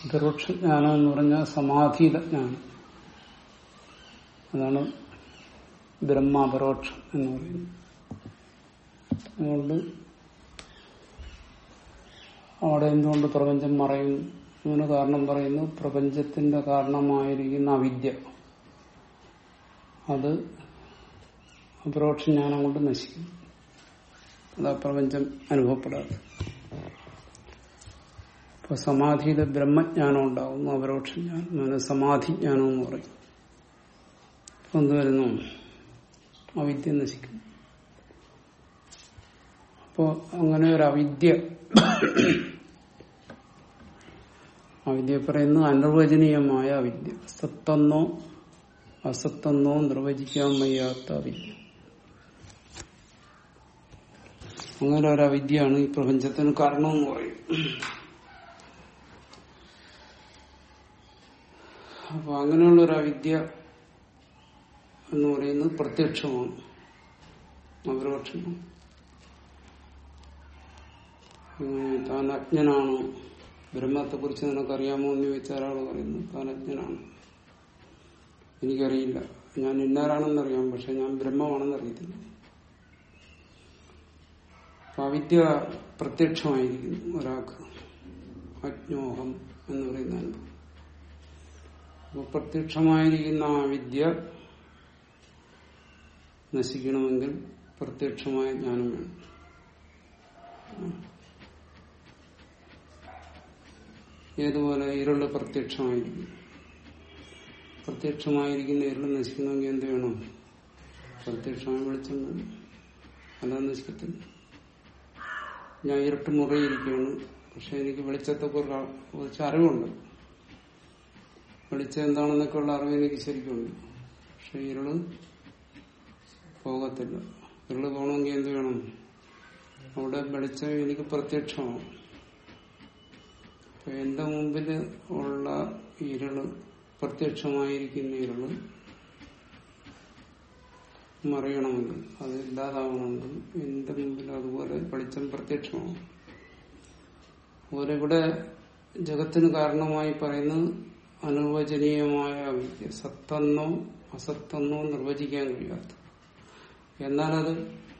പരോക്ഷജ്ഞാനം എന്ന് പറഞ്ഞാൽ സമാധീത ജ്ഞാനം അതാണ് ബ്രഹ്മപരോക്ഷം എന്ന് പറയുന്നത് അതുകൊണ്ട് അവിടെ എന്തുകൊണ്ട് പ്രപഞ്ചം മറയും അതിന് കാരണം പറയുന്നു പ്രപഞ്ചത്തിന്റെ കാരണമായിരിക്കുന്ന അവിദ്യ അത് അപരോക്ഷ ജ്ഞാനം കൊണ്ട് നശിക്കും അതാ പ്രപഞ്ചം അനുഭവപ്പെടാതെ ഇപ്പൊ സമാധിയിലെ ബ്രഹ്മജ്ഞാനം ഉണ്ടാകുന്നു അപരോക്ഷ ജ്ഞാനം അങ്ങനെ സമാധി ജ്ഞാനം എന്ന് പറയും അപ്പൊ എന്ത് വരുന്നു അവിദ്യ നശിക്കും അപ്പോ അങ്ങനെ ഒരു അവിദ്യ അവിദ്യ പറയുന്നു അനിർവചനീയമായ അവിദ്യ സത്തെന്നോ അസത്തെന്നോ നിർവചിക്കാൻ വയ്യാത്ത അവിദ്യ അങ്ങനെ ഒരു അവിദ്യയാണ് ഈ പ്രപഞ്ചത്തിന് കാരണമെന്ന് പറയും അപ്പൊ അങ്ങനെയുള്ള ഒരു അവിദ്യ എന്ന് പറയുന്നത് പ്രത്യക്ഷമാണ് അപരോക്ഷമാണ് താൻ അജ്ഞനാണ് ബ്രഹ്മത്തെ കുറിച്ച് നിനക്കറിയാമോ എന്ന് ചോദിച്ച ഒരാൾ പറയുന്നു താൻ അജ്ഞനാണ് എനിക്കറിയില്ല ഞാൻ ഇന്നാരാണെന്നറിയാം പക്ഷെ ഞാൻ ബ്രഹ്മമാണെന്ന് അറിയത്തില്ല അപ്പൊ അവിദ്യ പ്രത്യക്ഷമായിരിക്കുന്നു ഒരാൾക്ക് അജ്ഞോഹം എന്ന് പറയുന്ന അനുഭവം അപ്പൊ പ്രത്യക്ഷമായിരിക്കുന്ന ആ വിദ്യ നശിക്കണമെങ്കിൽ പ്രത്യക്ഷമായ ജ്ഞാനം വേണം ഏതുപോലെ ഇരുള് പ്രത്യക്ഷമായിരിക്കും പ്രത്യക്ഷമായിരിക്കുന്ന ഇരുള് നശിക്കണമെങ്കിൽ എന്ത് വേണം പ്രത്യക്ഷമായ വെളിച്ചം വേണം അല്ലാതെ നശിക്കത്തില്ല ഞാൻ ഇരുട്ട് മുറിയിരിക്കുകയാണ് പക്ഷെ എനിക്ക് വെളിച്ചത്തെ കുറിച്ച് അറിവുണ്ട് വെളിച്ചം എന്താണെന്നൊക്കെ ഉള്ള അറിവ് എനിക്ക് ശരിക്കുണ്ട് പക്ഷെ ഇരുള് പോകത്തില്ല ഇരുള് പോകണമെങ്കിൽ എന്ത് വേണം അവിടെ വെളിച്ചം എനിക്ക് പ്രത്യക്ഷമാവും അപ്പൊ എന്റെ മുമ്പിൽ ഉള്ള ഇരുള് പ്രത്യക്ഷമായിരിക്കുന്ന ഇരുള് മറിയണമെങ്കിൽ അത് ഇല്ലാതാവണമെങ്കിൽ എന്റെ മുമ്പിൽ അതുപോലെ വെളിച്ചം പ്രത്യക്ഷമാവും അതുപോലെ ഇവിടെ ജഗത്തിന് കാരണമായി പറയുന്നത് അനുവചനീയമായ വിദ്യ സത്തെന്നോ അസത്തെന്നോ നിർവചിക്കാൻ കഴിയാത്ത എന്നാലത്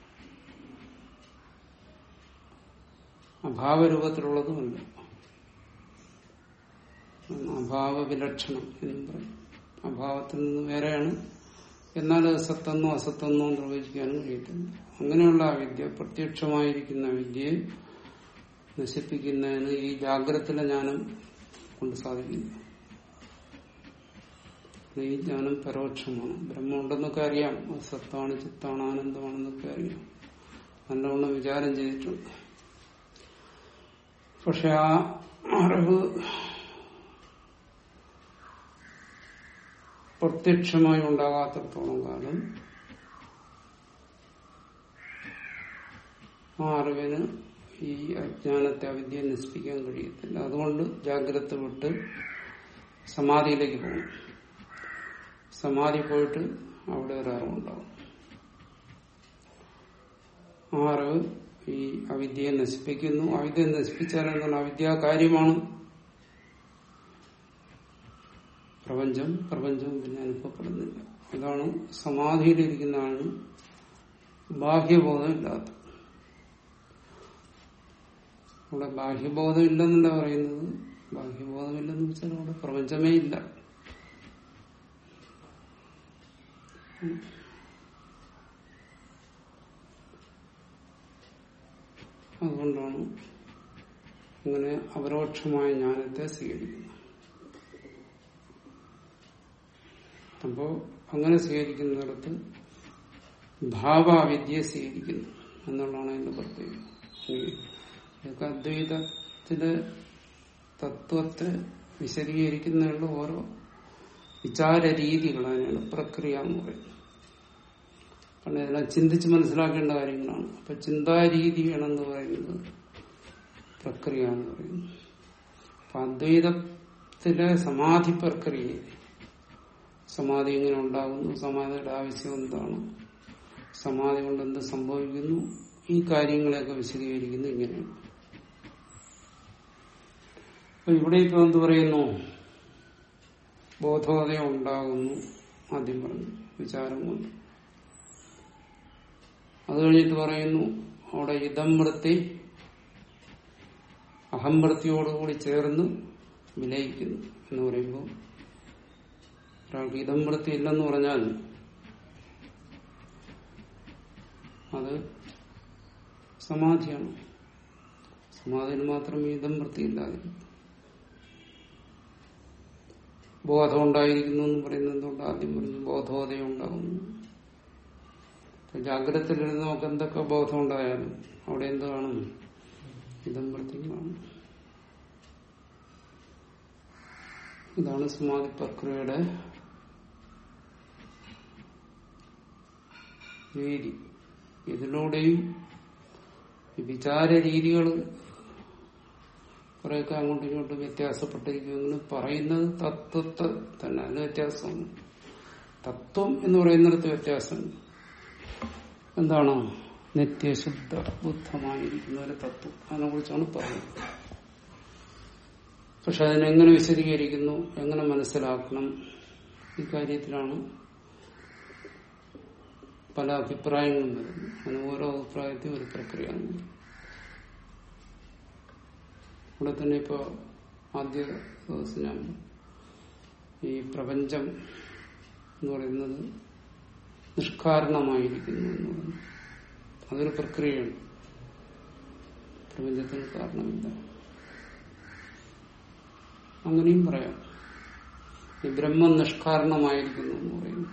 അഭാവരൂപത്തിലുള്ളതുമല്ല അഭാവ വിലക്ഷണം എന്നും പറയും അഭാവത്തിൽ നിന്ന് വേറെയാണ് എന്നാൽ അത് സത്തെന്നോ അസത്തെന്നോ നിർവചിക്കാനും കഴിയത്തില്ല അങ്ങനെയുള്ള ആ വിദ്യ പ്രത്യക്ഷമായിരിക്കുന്ന വിദ്യയെ നശിപ്പിക്കുന്നതിന് ഈ ജാഗ്രതത്തിലെ ജ്ഞാനം കൊണ്ട് സാധിക്കില്ല ഈ ജ്ഞാനം പരോക്ഷമാണ് ബ്രഹ്മം ഉണ്ടെന്നൊക്കെ അറിയാം അത് സത്താണ് ചിത്താണ് ആനന്ദമാണെന്നൊക്കെ അറിയാം നല്ലവണ്ണം വിചാരം ചെയ്തിട്ടുണ്ട് പക്ഷെ ആ അറിവ് പ്രത്യക്ഷമായി ഉണ്ടാകാത്തിടത്തോളം കാലം ആ അറിവിന് ഈ അജ്ഞാനത്തെ അവിദ്യ നശിപ്പിക്കാൻ കഴിയത്തില്ല അതുകൊണ്ട് ജാഗ്രത വിട്ട് സമാധിയിലേക്ക് പോകും സമാധി പോയിട്ട് അവിടെ ഒരു അറിവുണ്ടാവും ആ അറിവ് ഈ അവിദ്യയെ നശിപ്പിക്കുന്നു അവിദ്യ നശിപ്പിച്ചാൽ എന്താണ് അവിദ്യ കാര്യമാണ് പ്രപഞ്ചം പ്രപഞ്ചം പിന്നെ അനുഭവപ്പെടുന്നില്ല അതാണ് സമാധിയിലിരിക്കുന്ന ആളിന് ബാഹ്യബോധം ഇല്ലാത്ത അവിടെ ബാഹ്യബോധം ഇല്ലെന്നല്ല പറയുന്നത് ബാഹ്യബോധം ഇല്ലെന്ന് വെച്ചാൽ അവിടെ പ്രപഞ്ചമേ ഇല്ല അതുകൊണ്ടാണ് അങ്ങനെ അപരോക്ഷമായ ജ്ഞാനത്തെ സ്വീകരിക്കുന്നത് അപ്പോ അങ്ങനെ സ്വീകരിക്കുന്നിടത്ത് ഭാവാവിദ്യയെ സ്വീകരിക്കുന്നു എന്നുള്ളതാണ് അതിന്റെ പ്രത്യേകത ഇതൊക്കെ അദ്വൈതത്തിലെ തത്വത്തെ വിശദീകരിക്കുന്നതിനുള്ള ഓരോ വിചാര രീതികൾ അതിനാണ് പ്രക്രിയ എന്ന് പറയുന്നത് കാരണം ഇതെല്ലാം ചിന്തിച്ച് മനസ്സിലാക്കേണ്ട കാര്യങ്ങളാണ് അപ്പൊ ചിന്താരീതിയാണെന്ന് പറയുന്നത് പ്രക്രിയ എന്ന് പറയുന്നത് അപ്പൊ അദ്വൈതത്തിലെ സമാധി പ്രക്രിയ സമാധി എങ്ങനെ ഉണ്ടാകുന്നു സമാധിയുടെ ആവശ്യം എന്താണ് സമാധി കൊണ്ട് എന്ത് സംഭവിക്കുന്നു ഈ കാര്യങ്ങളെയൊക്കെ വിശദീകരിക്കുന്നു ഇങ്ങനെയാണ് അപ്പൊ ഇവിടെ ഇപ്പൊ എന്ത് പറയുന്നു ബോധോദയം ഉണ്ടാകുന്നു ആദ്യം പറഞ്ഞു വിചാരം കൊണ്ട് അത് കഴിഞ്ഞിട്ട് പറയുന്നു അവിടെ ഇതം വൃത്തി അഹംവൃത്തിയോടുകൂടി ചേർന്ന് വിലയിക്കുന്നു എന്ന് പറയുമ്പോൾ ഒരാൾക്ക് ഇതം വൃത്തി ഇല്ലെന്ന് പറഞ്ഞാൽ അത് സമാധിയാണ് സമാധിന് മാത്രം ഇതം വൃത്തിയില്ലാതെ ബോധം ഉണ്ടായിരിക്കുന്നു എന്ന് പറയുന്നത് എന്തുകൊണ്ട് ആദ്യം പറഞ്ഞു ബോധോദയം ഉണ്ടാകുന്നു ഇപ്പൊ ജാഗ്രതയിലിരുന്ന് നമുക്ക് എന്തൊക്കെ ബോധം ഉണ്ടായാലും അവിടെ എന്ത് കാണും ഇതം വൃത്തി കാണും ഇതാണ് സമാധി പ്രക്രിയയുടെ രീതി ഇതിലൂടെയും ഈ വിചാര രീതികൾ കുറെയൊക്കെ അങ്ങോട്ടും ഇങ്ങോട്ടും വ്യത്യാസപ്പെട്ടിരിക്കുമെങ്കിലും പറയുന്നത് തത്വത്തെ തന്നെ അതിന് വ്യത്യാസമാണ് തത്വം എന്ന് പറയുന്നിടത്ത് വ്യത്യാസമുണ്ട് എന്താണ് നിത്യശുദ്ധ ബുദ്ധമായിരിക്കുന്ന ഒരു തത്വം അതിനെ കുറിച്ചാണ് പറയുന്നത് പക്ഷെ അതിനെങ്ങനെ വിശദീകരിക്കുന്നു എങ്ങനെ മനസ്സിലാക്കണം ഇക്കാര്യത്തിലാണ് പല അഭിപ്രായങ്ങളും വരുന്നു അങ്ങനെ ഓരോ അഭിപ്രായത്തിൽ ഒരു പ്രക്രിയയാണ് ഇവിടെ തന്നെ ഇപ്പോ ആദ്യ ദിവസം ഞാൻ ഈ പ്രപഞ്ചം എന്ന് പറയുന്നത് നിഷ്കാരണമായിരിക്കുന്നു എന്ന് പറഞ്ഞു അതൊരു പ്രക്രിയയാണ് പ്രപഞ്ചത്തിന് കാരണമില്ല അങ്ങനെയും പറയാം ഈ ബ്രഹ്മം നിഷ്കാരണമായിരിക്കുന്നു എന്ന് പറയുന്നു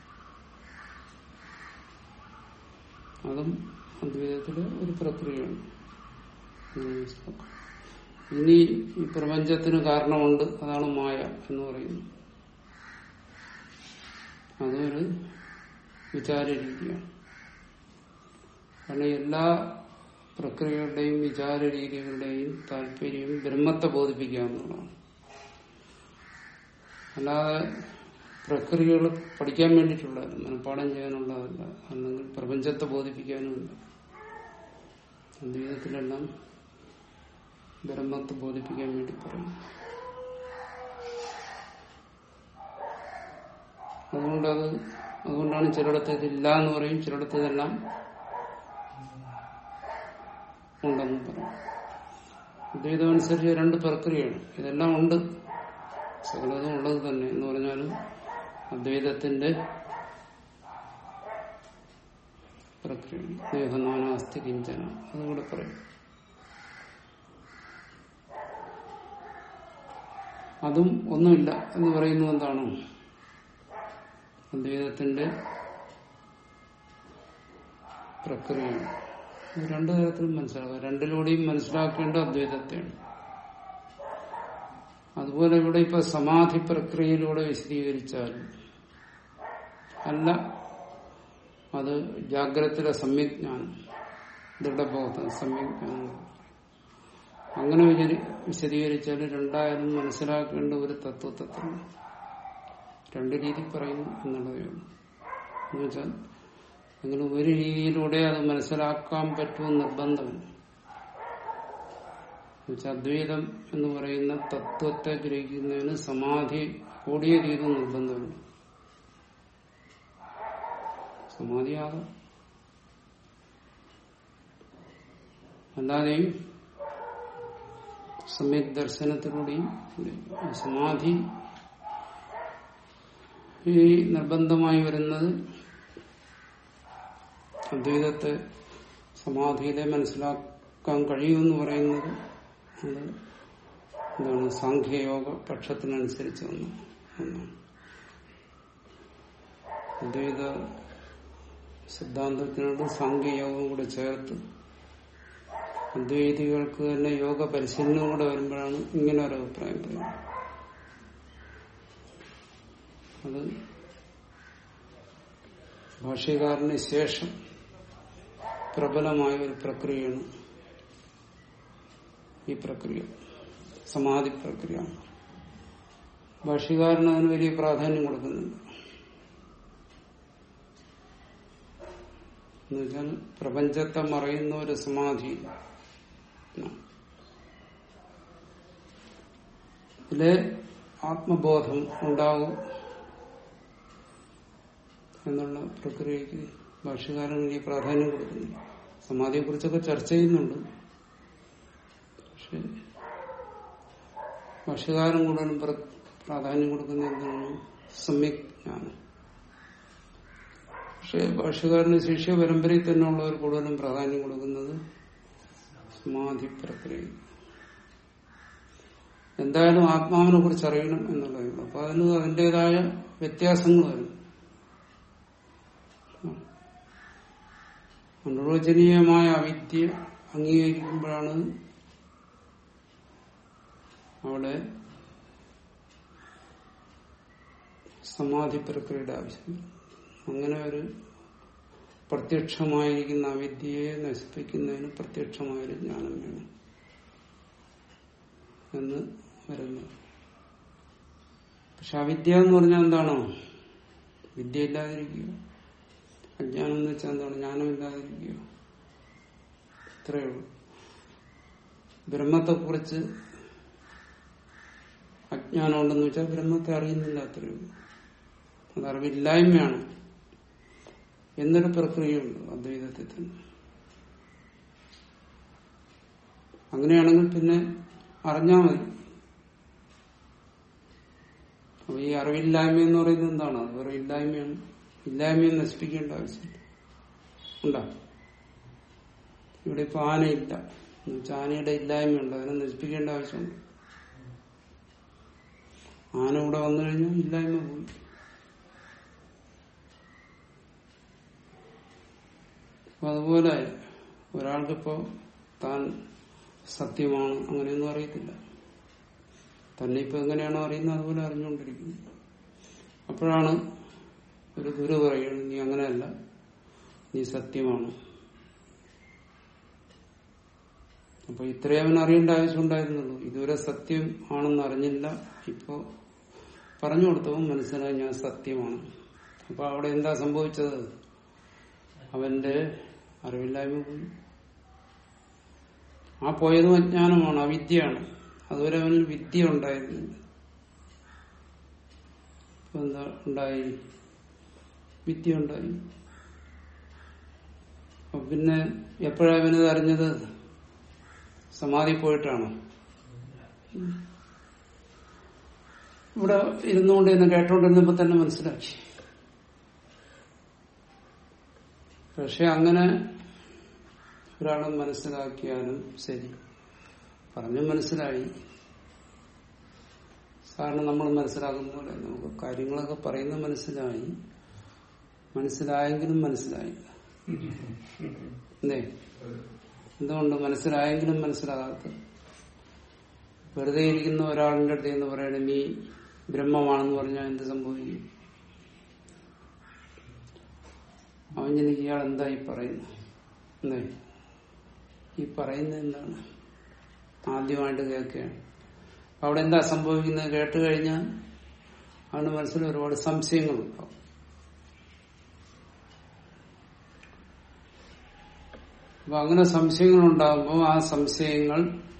അതും അദ്വൈതത്തിലെ ഒരു പ്രക്രിയയാണ് അങ്ങനെ മനസ്സിലാക്കാം ഇനി ഈ പ്രപഞ്ചത്തിന് കാരണമുണ്ട് അതാണ് മായ എന്ന് പറയുന്നു അതൊരു വിചാര രീതിയാണ് കാരണം എല്ലാ പ്രക്രിയകളുടെയും വിചാര രീതികളുടെയും താല്പര്യം ബ്രഹ്മത്തെ ബോധിപ്പിക്കുക എന്നുള്ളതാണ് അല്ലാതെ പ്രക്രിയകൾ പഠിക്കാൻ വേണ്ടിയിട്ടുള്ളതല്ല മനഃപ്പാഠം ചെയ്യാനുള്ളതല്ല അല്ലെങ്കിൽ പ്രപഞ്ചത്തെ ബോധിപ്പിക്കാനുമില്ല അദ്വൈതത്തിലെല്ലാം ബ്രഹ്മത്തെ ബോധിപ്പിക്കാൻ വേണ്ടി പറയും അതുകൊണ്ട് അത് അതുകൊണ്ടാണ് ചിലയിടത്ത് ഇതില്ല എന്ന് പറയും ചിലയിടത്ത് ഇതെല്ലാം ഉണ്ടെന്ന് പറയും അദ്വൈതം അനുസരിച്ച് രണ്ട് പ്രക്രിയയാണ് ഇതെല്ലാം ഉണ്ട് സകലതും ഉള്ളത് തന്നെ എന്ന് പറഞ്ഞാലും അദ്വൈതത്തിന്റെ പ്രക്രിയ ദേഹനാനാസ്തി കിഞ്ചന അതുകൂടെ പറയും അതും ഒന്നുമില്ല എന്ന് പറയുന്നത് എന്താണ് അദ്വൈതത്തിന്റെ പ്രക്രിയയാണ് ഇത് രണ്ടു തരത്തിലും മനസ്സിലാക്കുക രണ്ടിലൂടെയും മനസ്സിലാക്കേണ്ട അദ്വൈതത്തെയാണ് അതുപോലെ ഇവിടെ ഇപ്പൊ സമാധി പ്രക്രിയയിലൂടെ വിശദീകരിച്ചാൽ അല്ല അത് ജാഗ്രതയിലെ സമ്യജ്ഞാനം ദൃഢബോധം സമ്യജ്ഞാനം അങ്ങനെ വിചാരി വിശദീകരിച്ചാൽ രണ്ടായാലും മനസ്സിലാക്കേണ്ട ഒരു തത്വത്തെ തന്നെ രണ്ട് രീതി പറയുന്നു എന്നുള്ളതേ ഉള്ളൂ എന്നുവെച്ചാൽ അങ്ങനെ ഒരു രീതിയിലൂടെ അത് മനസ്സിലാക്കാൻ പറ്റുമെന്ന് നിർബന്ധമില്ല എന്നുവെച്ചാൽ അദ്വൈതം എന്ന് പറയുന്ന തത്വത്തെ ഗ്രഹിക്കുന്നതിന് സമാധി കൂടിയ രീതി നിർബന്ധമുണ്ട് സമാധിയാകാം അല്ലാതെയും സമ്യക് ദർശനത്തിലൂടെയും സമാധി ഈ നിർബന്ധമായി വരുന്നത് അദ്വൈതത്തെ സമാധിയിലെ മനസ്സിലാക്കാൻ കഴിയുമെന്ന് പറയുന്നത് അത് എന്താണ് സാഖ്യയോഗ പക്ഷത്തിനനുസരിച്ച് വന്നു ഒന്നാണ് അദ്വൈത സിദ്ധാന്തത്തിനോട് സാഖ്യയോഗം കൂടെ ചേർത്ത് അദ്വൈതികൾക്ക് തന്നെ യോഗ പരിശീലനം കൂടെ വരുമ്പോഴാണ് ഇങ്ങനെ ഒരു അഭിപ്രായം പറയുന്നത് അത് ഭാഷ്യകാരന് ശേഷം പ്രബലമായ ഒരു പ്രക്രിയയാണ് ഈ പ്രക്രിയ സമാധി പ്രക്രിയ ഭാഷ്യകാരന് അതിന് വലിയ പ്രാധാന്യം കൊടുക്കുന്നുണ്ട് എന്നുവെച്ചാൽ പ്രപഞ്ചത്തെ മറയുന്ന ഒരു സമാധി ഇതിലെ ആത്മബോധം ഉണ്ടാകും എന്നുള്ള പ്രക്രിയക്ക് ഭാഷകാരൻ വലിയ പ്രാധാന്യം കൊടുക്കുന്നു സമാധിയെ കുറിച്ചൊക്കെ ചർച്ച ചെയ്യുന്നുണ്ട് പക്ഷെ ഭാഷകാരൻ കൂടുതലും പ്ര- പ്രാധാന്യം കൊടുക്കുന്ന എന്താണ് സമ്യക് ജ്ഞാനം പക്ഷെ ഭാഷകാരന് ശിഷ്യ പരമ്പരയിൽ തന്നെ ഉള്ളവർ കൂടുതലും പ്രാധാന്യം കൊടുക്കുന്നത് സമാധി പ്രക്രിയ എന്തായാലും ആത്മാവിനെ കുറിച്ച് അറിയണം എന്നുള്ളതേ ഉള്ളൂ അപ്പൊ അതിന് അതിൻ്റെതായ വ്യത്യാസങ്ങൾ വരും അനുവചനീയമായ അവിദ്യ അംഗീകരിക്കുമ്പോഴാണ് അവിടെ സമാധി പ്രക്രിയയുടെ ആവശ്യം അങ്ങനെ ഒരു പ്രത്യക്ഷമായിരിക്കുന്ന അവിദ്യയെ നശിപ്പിക്കുന്നതിന് പ്രത്യക്ഷമായൊരു ജ്ഞാനം വേണം എന്ന് വരുന്നു പക്ഷെ അവിദ്യ എന്ന് പറഞ്ഞാൽ എന്താണോ വിദ്യ ഇല്ലാതിരിക്കുക അജ്ഞാനം എന്ന് വെച്ചാൽ എന്താണ് ജ്ഞാനമില്ലാതിരിക്കുക ഇത്രയേ ഉള്ളൂ ബ്രഹ്മത്തെക്കുറിച്ച് അജ്ഞാനം ഉണ്ടെന്ന് വെച്ചാൽ ബ്രഹ്മത്തെ അറിയുന്നില്ല അത്രയേ ഉള്ളൂ അത് അറിവില്ലായ്മയാണ് എന്നൊരു പ്രക്രിയയുണ്ട് അദ്വൈതത്തിൽ തന്നെ അങ്ങനെയാണെങ്കിൽ പിന്നെ അറിഞ്ഞാൽ മതി അപ്പൊ ഈ അറിവില്ലായ്മ എന്ന് പറയുന്നത് എന്താണ് അത് വെറും ഇല്ലായ്മയാണ് ഇല്ലായ്മയെ നശിപ്പിക്കേണ്ട ആവശ്യമില്ല ഉണ്ടോ ഇവിടെ ഇപ്പൊ ആനയില്ല എന്നുവെച്ചാൽ ആനയുടെ ഇല്ലായ്മയുണ്ട് അതിനെ നശിപ്പിക്കേണ്ട ആവശ്യമുണ്ട് ആന ഇവിടെ വന്നു കഴിഞ്ഞാൽ ഇല്ലായ്മ പോയി അപ്പൊ അതുപോലെ ഒരാൾക്കിപ്പോ താൻ സത്യമാണ് അങ്ങനെയൊന്നും അറിയത്തില്ല തന്നെ ഇപ്പൊ എങ്ങനെയാണോ അറിയുന്നത് അതുപോലെ അറിഞ്ഞുകൊണ്ടിരിക്കുന്നു അപ്പോഴാണ് ഒരു ഗുരു പറയുന്നത് നീ അങ്ങനെയല്ല നീ സത്യമാണ് അപ്പൊ ഇത്രയും അവൻ അറിയേണ്ട ആവശ്യമുണ്ടായിരുന്നുള്ളൂ ഇതുവരെ സത്യം ആണെന്ന് അറിഞ്ഞില്ല ഇപ്പോ പറഞ്ഞു കൊടുത്തവൻ മനസ്സിലായി ഞാൻ സത്യമാണ് അപ്പൊ അവിടെ എന്താ സംഭവിച്ചത് അവന്റെ അറിവില്ലായ്മ പോയി ആ പോയതും അജ്ഞാനമാണ് അവിദ്യയാണ് അതുവരെ അവനിൽ വിദ്യ ഉണ്ടായിരുന്നില്ല ഇപ്പൊ എന്താ ഉണ്ടായി വിദ്യ ഉണ്ടായി അപ്പൊ പിന്നെ എപ്പോഴാണ് അവനത് അറിഞ്ഞത് സമാധി പോയിട്ടാണോ ഇവിടെ ഇരുന്നുകൊണ്ട് തന്നെ കേട്ടോണ്ടിരുന്നപ്പോ തന്നെ മനസ്സിലാക്കി പക്ഷെ അങ്ങനെ ഒരാളെ മനസ്സിലാക്കിയാലും ശരി പറഞ്ഞു മനസ്സിലായി സാറിന് നമ്മൾ മനസ്സിലാക്കുന്ന പോലെ നമുക്ക് കാര്യങ്ങളൊക്കെ പറയുന്നത് മനസ്സിലായി മനസ്സിലായെങ്കിലും മനസ്സിലായില്ല എന്തേ എന്തുകൊണ്ട് മനസ്സിലായെങ്കിലും മനസ്സിലാകാത്ത വെറുതെ ഇരിക്കുന്ന ഒരാളിന്റെ അടുത്ത് എന്ന് പറയണ നീ ബ്രഹ്മമാണെന്ന് പറഞ്ഞാൽ എന്ത് സംഭവിക്കും അവൻ എനിക്ക് ഇയാൾ എന്താ ഈ പറയുന്നത് എന്തേ ഈ പറയുന്നത് എന്താണ് ആദ്യമായിട്ട് കേൾക്കുകയാണ് അപ്പൊ അവിടെ എന്താ സംഭവിക്കുന്നത് കേട്ട് കഴിഞ്ഞാൽ അവന്റെ മനസ്സിൽ ഒരുപാട് സംശയങ്ങളുണ്ടാവും അപ്പൊ അങ്ങനെ സംശയങ്ങൾ ഉണ്ടാകുമ്പോൾ ആ സംശയങ്ങൾ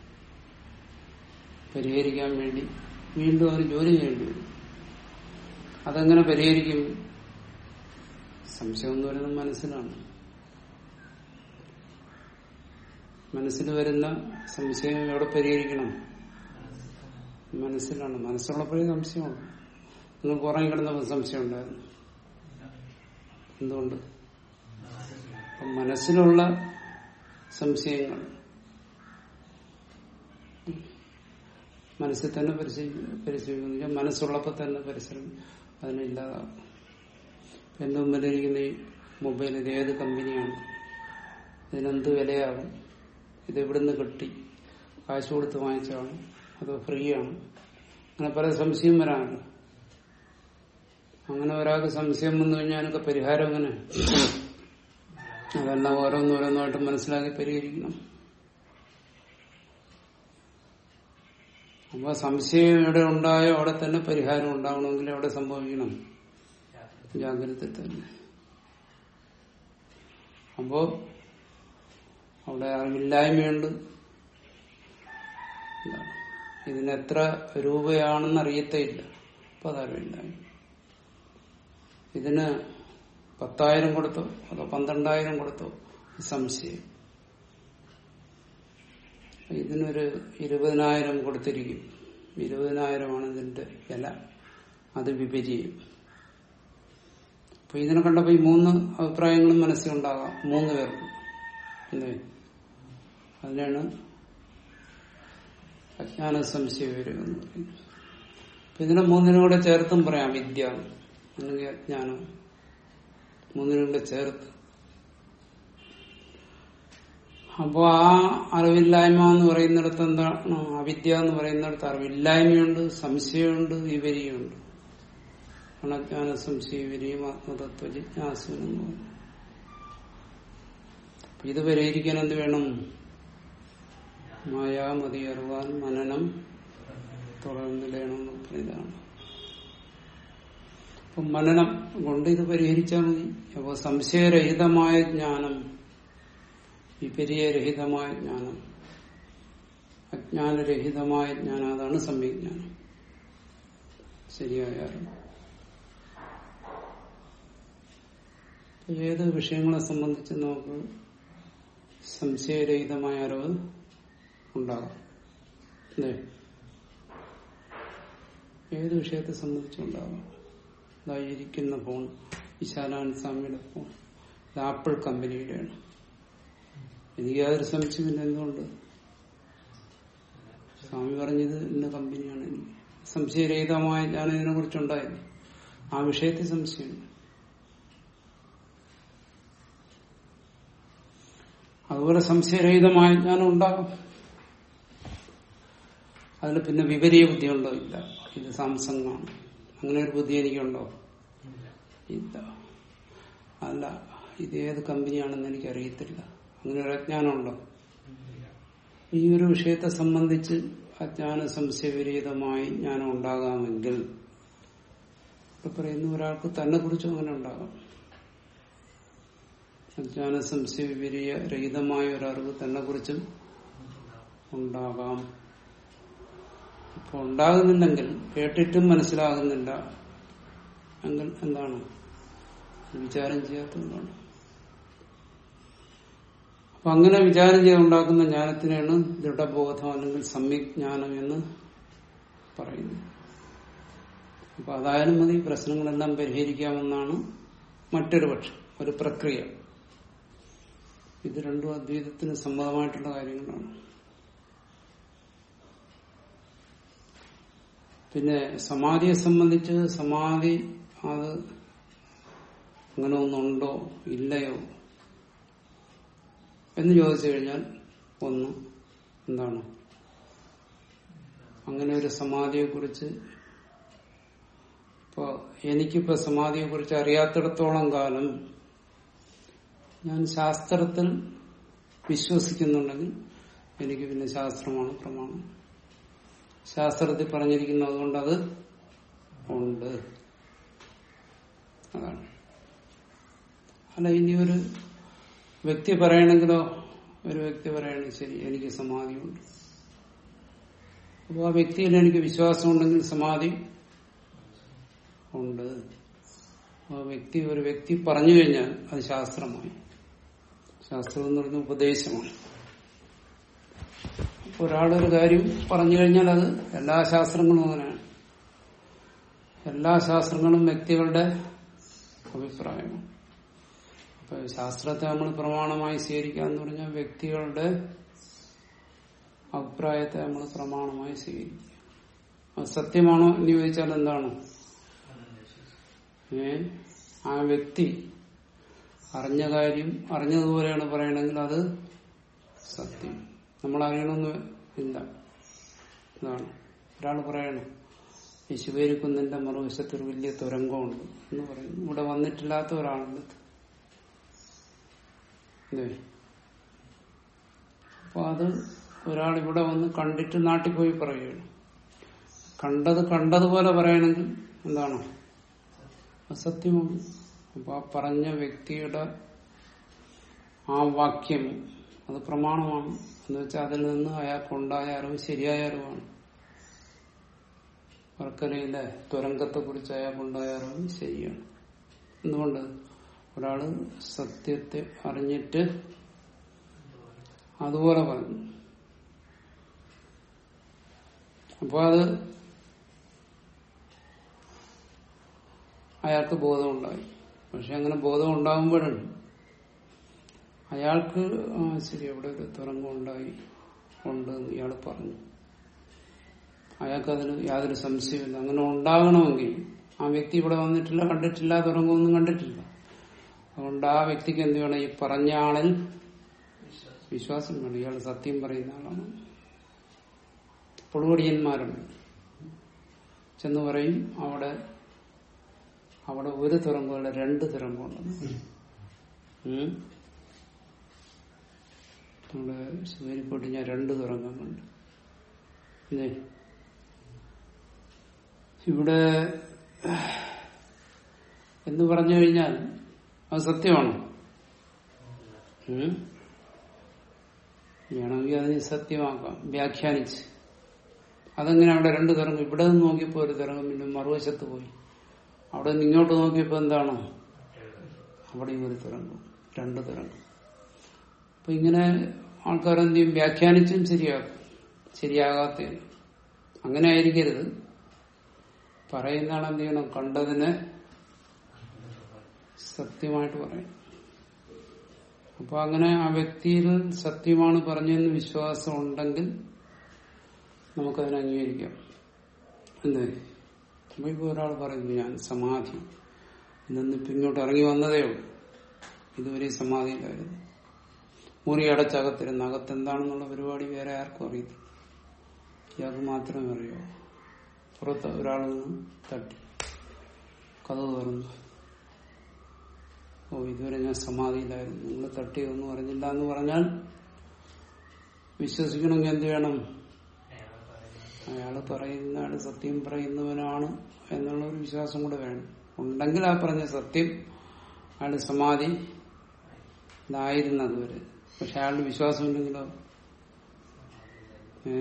പരിഹരിക്കാൻ വേണ്ടി വീണ്ടും അവർ ജോലി ചെയ്യേണ്ടി വരും അതെങ്ങനെ പരിഹരിക്കും സംശയം എന്ന് പറയുന്നത് മനസ്സിലാണ് മനസ്സിൽ വരുന്ന സംശയം എവിടെ പരിഹരിക്കണം മനസ്സിലാണ് മനസ്സുള്ളപ്പോഴേ സംശയമുള്ളൂ നിങ്ങൾക്ക് ഉറങ്ങി കിടന്നപ്പോൾ സംശയം ഉണ്ടായിരുന്നു എന്തുകൊണ്ട് അപ്പം മനസ്സിലുള്ള സംശയങ്ങൾ മനസ്സിൽ തന്നെ പരിശീലിക്കുന്നു പരിശീലിക്കുന്നു മനസ്സുള്ളപ്പോൾ തന്നെ പരിശ്രമം അതിനില്ലാതാകും എന്റെ മുമ്പിലിരിക്കുന്ന ഈ മൊബൈൽ ഇത് ഏത് കമ്പനിയാണ് ഇതിനെന്ത് വിലയാകും ഇത് എവിടുന്ന് കിട്ടി കാശ് കൊടുത്ത് വാങ്ങിച്ചാണ് അതോ ഫ്രീ ആണ് അങ്ങനെ പല സംശയം വരാമല്ലോ അങ്ങനെ ഒരാൾക്ക് സംശയം വന്നു കഴിഞ്ഞാൽ അതിനൊക്കെ പരിഹാരം എങ്ങനെ അതെല്ലാം ഓരോന്നോരോന്നായിട്ട് മനസ്സിലാക്കി പരിഹരിക്കണം അപ്പൊ സംശയം എവിടെ ഉണ്ടായോ അവിടെ തന്നെ പരിഹാരം ഉണ്ടാവണമെങ്കിൽ എവിടെ സംഭവിക്കണം ജാഗ്രത തന്നെ അപ്പോ അവിടെ അറിവില്ലായ്മയുണ്ട് എന്താണ്? ഇതിന് എത്ര രൂപയാണെന്ന് അറിയത്തേയില്ല അപ്പൊ അതറിവില്ലായ്മ ഇതിന് പത്തായിരം കൊടുത്തോ അതോ പന്ത്രണ്ടായിരം കൊടുത്തോ സംശയം ഇതിനൊരു ഇരുപതിനായിരം കൊടുത്തിരിക്കും ഇരുപതിനായിരമാണ് ഇതിന്റെ വില അത് വിപരീയം അപ്പൊ ഇതിനെ കണ്ടപ്പോ ഈ മൂന്ന് അഭിപ്രായങ്ങളും മനസ്സിലുണ്ടാകാം മൂന്ന് പേർക്ക് എന്തേ അതിനാണ് അജ്ഞാന സംശയ വിവരം എന്ന് പറയുന്നത് അപ്പൊ ഇതിനെ മൂന്നിനും കൂടെ ചേർത്തും പറയാം വിദ്യ അല്ലെങ്കിൽ അജ്ഞാനം മൂന്നിനും കൂടെ ചേർത്ത് അപ്പോ ആ അറിവില്ലായ്മ എന്ന് പറയുന്നിടത്ത് എന്താണ് അവിദ്യ എന്ന് പറയുന്നിടത്ത് അറിവില്ലായ്മയുണ്ട് സംശയമുണ്ട് വിപരിയുണ്ട് അണജ്ഞാന സംശയ വിപരിയും ആത്മതത്വ ജിജ്ഞാസുവെന്ന് പറയും അപ്പൊ ഇത് പരിഹരിക്കാൻ എന്ത് വേണം മായാമതി അറിവാൻ മനനം തുടർന്നിടണമെന്ന് പറയുന്നതാണ് അപ്പൊ മനനം കൊണ്ട് ഇത് പരിഹരിച്ചാൽ മതി അപ്പൊ സംശയരഹിതമായ ജ്ഞാനം വിപര്യരഹിതമായ ജ്ഞാനം അജ്ഞാനരഹിതമായ ജ്ഞാനം അതാണ് സംവിജ്ഞാനം ശരിയായ അറിവ് ഏത് വിഷയങ്ങളെ സംബന്ധിച്ച് നമുക്ക് സംശയരഹിതമായ അറിവ് ഉണ്ടാകാം അല്ലേ ഏത് വിഷയത്തെ സംബന്ധിച്ചുണ്ടാകാം ഇതായിരിക്കുന്ന ഫോൺ വിശാലാൻ സ്വാമിയുടെ ഫോൺ ഇത് ആപ്പിൾ കമ്പനിയുടെയാണ് എനിക്ക് യാതൊരു സംശയമില്ല എന്തുകൊണ്ട് സ്വാമി പറഞ്ഞത് ഇന്ന കമ്പനിയാണ് എനിക്ക് സംശയരഹിതമായ ഞാൻ ഇതിനെ കുറിച്ചുണ്ടായിരുന്നു ആ വിഷയത്തിൽ സംശയമുണ്ട് അതുപോലെ സംശയരഹിതമായ ജ്ഞാനം ഉണ്ടാകും അതിൽ പിന്നെ വിപരീയ ബുദ്ധി ഉണ്ടോ ഇല്ല ഇത് സാംസങ് ആണ് അങ്ങനെ ഒരു ബുദ്ധി എനിക്കുണ്ടോ ഇല്ല അല്ല ഇത് ഏത് കമ്പനിയാണെന്ന് എനിക്ക് അറിയത്തില്ല അങ്ങനെ ഒരു അജ്ഞാനമുണ്ടോ ഈ ഒരു വിഷയത്തെ സംബന്ധിച്ച് അജ്ഞാന സംശയവിരഹിതമായി ജ്ഞാനം ഉണ്ടാകാമെങ്കിൽ ഇവിടെ പറയുന്ന ഒരാൾക്ക് തന്നെ കുറിച്ചും അങ്ങനെ ഉണ്ടാകാം അജ്ഞാന സംശയ വിപരീയ രഹിതമായ ഒരറിവ് തന്നെ കുറിച്ചും ഉണ്ടാകാം ഇപ്പൊ ഉണ്ടാകുന്നില്ലെങ്കിൽ കേട്ടിട്ടും മനസ്സിലാകുന്നില്ല എങ്കിൽ എന്താണ് വിചാരം ചെയ്യാത്തതുകൊണ്ടാണ് അപ്പൊ അങ്ങനെ വിചാരം ചെയ്തുണ്ടാക്കുന്ന ജ്ഞാനത്തിനാണ് ദൃഢബോധം അല്ലെങ്കിൽ സമ്യജ്ഞാനം എന്ന് പറയുന്നത് അപ്പൊ അതായാലും മതി പ്രശ്നങ്ങളെല്ലാം പരിഹരിക്കാമെന്നാണ് മറ്റൊരു പക്ഷം ഒരു പ്രക്രിയ ഇത് രണ്ടും അദ്വൈതത്തിന് സമ്മതമായിട്ടുള്ള കാര്യങ്ങളാണ് പിന്നെ സമാധിയെ സംബന്ധിച്ച് സമാധി അത് അങ്ങനെ ഒന്നുണ്ടോ ഇല്ലയോ എന്ന് ചോദിച്ചു കഴിഞ്ഞാൽ ഒന്ന് എന്താണ് അങ്ങനെ ഒരു സമാധിയെ കുറിച്ച് ഇപ്പോ എനിക്കിപ്പോ സമാധിയെ കുറിച്ച് അറിയാത്തിടത്തോളം കാലം ഞാൻ ശാസ്ത്രത്തിൽ വിശ്വസിക്കുന്നുണ്ടെങ്കിൽ എനിക്ക് പിന്നെ ശാസ്ത്രമാണ് പ്രമാണം ശാസ്ത്രത്തിൽ പറഞ്ഞിരിക്കുന്നത് അതുകൊണ്ട് അത് ഉണ്ട് അതാണ് അല്ല ഇനി ഒരു വ്യക്തി പറയണെങ്കിലോ ഒരു വ്യക്തി പറയണെങ്കിൽ ശരി എനിക്ക് സമാധിയുണ്ട് അപ്പോൾ ആ വ്യക്തിയിൽ എനിക്ക് വിശ്വാസമുണ്ടെങ്കിൽ സമാധി ഉണ്ട് ആ വ്യക്തി ഒരു വ്യക്തി പറഞ്ഞു കഴിഞ്ഞാൽ അത് ശാസ്ത്രമായി ശാസ്ത്രം എന്ന് പറയുന്ന ഉപദേശമാണ് അപ്പൊ ഒരാളൊരു കാര്യം പറഞ്ഞു കഴിഞ്ഞാൽ അത് എല്ലാ ശാസ്ത്രങ്ങളും അങ്ങനെയാണ് എല്ലാ ശാസ്ത്രങ്ങളും വ്യക്തികളുടെ അഭിപ്രായമാണ് അപ്പൊ ശാസ്ത്രത്തെ നമ്മൾ പ്രമാണമായി സ്വീകരിക്കുക എന്ന് പറഞ്ഞാൽ വ്യക്തികളുടെ അഭിപ്രായത്തെ നമ്മൾ പ്രമാണമായി സ്വീകരിക്കുക അത് സത്യമാണോ എന്ന് ചോദിച്ചാൽ എന്താണ് ഏ ആ വ്യക്തി അറിഞ്ഞ കാര്യം അറിഞ്ഞതുപോലെയാണ് പറയണമെങ്കിൽ അത് സത്യം നമ്മൾ അറിയണമെന്ന് ഇല്ല ഇതാണ് ഒരാൾ പറയണം ഈ ശിവേരിക്കുന്നിന്റെ മറുവശത്തൊരു വലിയ തുരങ്കമുണ്ട് എന്ന് പറയുന്നു ഇവിടെ വന്നിട്ടില്ലാത്ത ഒരാളുണ്ട് അല്ലേ അപ്പൊ അത് ഒരാൾ ഇവിടെ വന്ന് കണ്ടിട്ട് നാട്ടിൽ പോയി പറയുകയാണ് കണ്ടത് കണ്ടതുപോലെ പറയണമെങ്കിൽ എന്താണ് അസത്യമാണ് അപ്പൊ ആ പറഞ്ഞ വ്യക്തിയുടെ ആ വാക്യം അത് പ്രമാണമാണ് എന്ന് വെച്ചാൽ അതിൽ നിന്ന് അയാൾക്കുണ്ടായ അറിവ് ശരിയായ അറിവാണ് വർക്കലയിലെ തുരങ്കത്തെ കുറിച്ച് അയാൾക്കുണ്ടായ അറിവ് ശരിയാണ് എന്തുകൊണ്ട് ഒരാള് സത്യത്തെ അറിഞ്ഞിട്ട് അതുപോലെ പറഞ്ഞു അപ്പൊ അത് അയാൾക്ക് ബോധമുണ്ടായി പക്ഷെ അങ്ങനെ ബോധം ഉണ്ടാകുമ്പോഴാണ് അയാൾക്ക് ആ ശരി അവിടെ ഒരു തുറങ്കം ഉണ്ടായി ഉണ്ട് എന്ന് ഇയാൾ പറഞ്ഞു അയാൾക്ക് അതിന് യാതൊരു സംശയമില്ല അങ്ങനെ ഉണ്ടാകണമെങ്കിൽ ആ വ്യക്തി ഇവിടെ വന്നിട്ടില്ല കണ്ടിട്ടില്ല തുറങ്ങൊന്നും കണ്ടിട്ടില്ല അതുകൊണ്ട് ആ വ്യക്തിക്ക് എന്ത് വേണം ഈ പറഞ്ഞ ആളിൽ വിശ്വാസം വേണം ഇയാൾ സത്യം പറയുന്ന ആളാണ് പൊളുവടിയന്മാരുണ്ട് ചെന്ന് പറയും അവിടെ അവിടെ ഒരു തുറങ്കമല്ല രണ്ട് തുറങ്കമുണ്ടെന്ന് ഉം. നമ്മുടെ ശിവരിപ്പോട്ട് ഞാൻ രണ്ട് തുറങ്കം കണ്ടു ഇല്ലേ ഇവിടെ എന്ന് പറഞ്ഞു കഴിഞ്ഞാൽ അത് സത്യമാണ് ഉം? വേണമെങ്കിൽ അതിനെ സത്യമാക്കാം വ്യാഖ്യാനിച്ച് അതെങ്ങനെ അവിടെ രണ്ട് തരംഗം ഇവിടെ നിന്ന് നോക്കിയപ്പോ ഒരു തരംഗം പിന്നെ മറുവശത്ത് പോയി അവിടെ നിന്ന് ഇങ്ങോട്ട് നോക്കിയപ്പോ എന്താണ് അവിടെയും ഒരു തരംഗം രണ്ട് തരംഗം അപ്പൊ ഇങ്ങനെ ആൾക്കാരെന്ത് ചെയ്യും വ്യാഖ്യാനിച്ചും ശരിയാക്കും ശരിയാകാത്ത അങ്ങനെ ആയിരിക്കരുത് പറയുന്ന ആൾ എന്ത് ചെയ്യണം കണ്ടതിനെ സത്യമായിട്ട് പറയും അപ്പൊ അങ്ങനെ ആ വ്യക്തിയിൽ സത്യമാണ് പറഞ്ഞതെന്ന് വിശ്വാസം ഉണ്ടെങ്കിൽ നമുക്കതിനെ അംഗീകരിക്കാം അല്ലേ അപ്പൊ ഇപ്പൊ ഒരാൾ പറയുന്നു ഞാൻ സമാധി ഇന്നിപ്പോ ഇങ്ങോട്ട് ഇറങ്ങി വന്നതേ ഉള്ളൂ ഇതുവരെ സമാധിയിലായിരുന്നു മുറി അടച്ചകത്തിരുന്ന് അകത്ത് എന്താണെന്നുള്ള പരിപാടി വേറെ ആർക്കും അറിയത്തില്ല ഇയാൾക്ക് മാത്രമേ അറിയൂ പുറത്ത് ഒരാൾ നിന്ന് തട്ടി കഥ തുറന്നു ഓ ഇതുവരെ ഞാൻ സമാധിയിലായിരുന്നു നിങ്ങൾ തട്ടിയൊന്നും അറിഞ്ഞില്ല എന്ന് പറഞ്ഞാൽ വിശ്വസിക്കണമെങ്കിൽ എന്ത് വേണം അയാൾ പറയുന്ന ആള് സത്യം പറയുന്നവനാണ് എന്നുള്ള ഒരു വിശ്വാസം കൂടെ വേണം ഉണ്ടെങ്കിൽ ആ പറഞ്ഞ സത്യം അയാള് സമാധി ഇതായിരുന്നു അതുവരെ പക്ഷെ അയാളുടെ വിശ്വാസമില്ലെങ്കിലോ ഏ